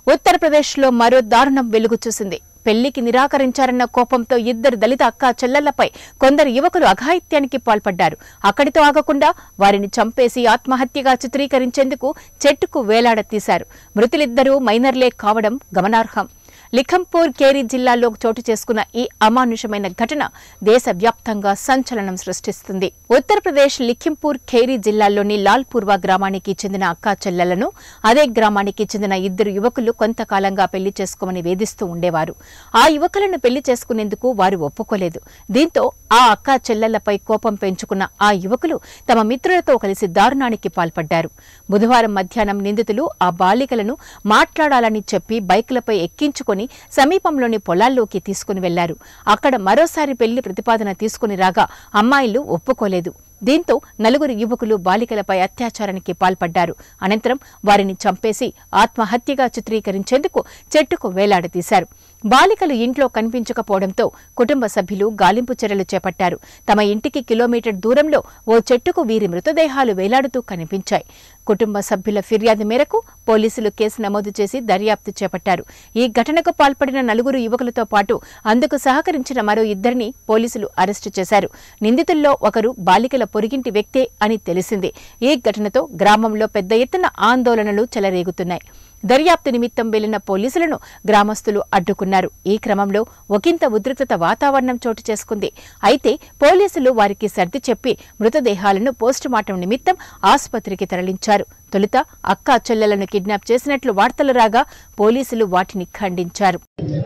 ఉత్తరప్రదేశ్లో మరో దారుణం వెలుగు చూసింది పెళ్లికి నిరాకరించారన్న కోపంతో ఇద్దరు దళిత అక్క చెల్లెళ్లపై కొందరు యువకులు అఘాయిత్యానికి పాల్పడ్డారు అక్కడితో ఆగకుండా వారిని చంపేసి ఆత్మహత్యగా చిత్రీకరించేందుకు చెట్టుకు వేలాడతీశారు మృతులిద్దరూ మైనర్లే కావడం గమనార్హం లిఖంపూర్ కేరీ జిల్లాలో చోటు చేసుకున్న ఈ అమానుషమైన ఘటన దేశవ్యాప్తంగా సంచలనం సృష్టిస్తుంది ఉత్తరప్రదేశ్ లిఖింపూర్ ఖేరీ జిల్లాలోని లాల్పూర్వా గ్రామానికి చెందిన అక్కా చెల్లెలను అదే గ్రామానికి చెందిన ఇద్దరు యువకులు కొంతకాలంగా పెళ్లి చేసుకోమని వేధిస్తూ ఉండేవారు ఆ యువకులను పెళ్లి చేసుకునేందుకు వారు ఒప్పుకోలేదు దీంతో ఆ అక్కా చెల్లెళ్లపై కోపం పెంచుకున్న ఆ యువకులు తమ మిత్రులతో కలిసి దారుణానికి పాల్పడ్డారు బుధవారం మధ్యాహ్నం నిందితులు ఆ బాలికలను మాట్లాడాలని చెప్పి బైకులపై ఎక్కించుకొని సమీపంలోని పొలాల్లోకి తీసుకుని వెళ్లారు అక్కడ మరోసారి పెళ్లి ప్రతిపాదన తీసుకుని రాగా అమ్మాయిలు ఒప్పుకోలేదు దీంతో నలుగురు యువకులు బాలికలపై అత్యాచారానికి పాల్పడ్డారు అనంతరం వారిని చంపేసి ఆత్మహత్యగా చిత్రీకరించేందుకు చెట్టుకు వేలాడదీశారు బాలికలు ఇంట్లో కనిపించకపోవడంతో కుటుంబ సభ్యులు గాలింపు చర్యలు చేపట్టారు తమ ఇంటికి కిలోమీటర్ దూరంలో ఓ చెట్టుకు వీరి మృతదేహాలు వేలాడుతూ కనిపించాయి కుటుంబ సభ్యుల ఫిర్యాదు మేరకు పోలీసులు కేసు నమోదు చేసి దర్యాప్తు చేపట్టారు ఈ ఘటనకు పాల్పడిన నలుగురు యువకులతో పాటు అందుకు సహకరించిన మరో ఇద్దరిని పోలీసులు అరెస్టు చేశారు నిందితుల్లో ఒకరు బాలికల పొరిగింటి వ్యక్తే అని తెలిసింది ఈ ఘటనతో గ్రామంలో పెద్ద ఎత్తున ఆందోళనలు చెలరేగుతున్నాయి దర్యాప్తు నిమిత్తం వెళ్లిన పోలీసులను గ్రామస్తులు అడ్డుకున్నారు ఈ క్రమంలో ఒకంత ఉద్రిక్తత వాతావరణం చోటు చేసుకుంది అయితే పోలీసులు వారికి సర్ది చెప్పి మృతదేహాలను పోస్టుమార్టం నిమిత్తం ఆసుపత్రికి తరలించారు తొలుత అక్కా చెల్లెలను కిడ్నాప్ చేసినట్లు వార్తలు రాగా పోలీసులు వాటిని ఖండించారు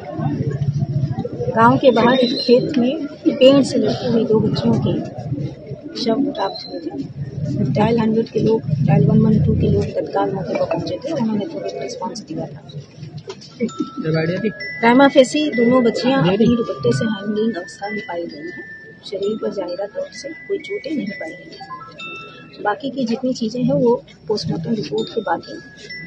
गांव के बाहर एक खेत में पेड़ से लटकी हुई दो बच्चियों के शव प्राप्त हुए थे डायल हंड्रेड के लोग डायल वन वन टू के लोग तत्काल मौके पर पहुंचे थे उन्होंने तुरंत रिस्पॉन्स दिया था प्राइमा फेसी दोनों बच्चियां अपनी दुपट्टे से हैंगिंग अवस्था में पाई गई हैं शरीर पर जाहिरा तौर से कोई चोटें नहीं पाई गई हैं बाकी की जितनी चीज़ें हैं वो पोस्टमार्टम रिपोर्ट के बाद ही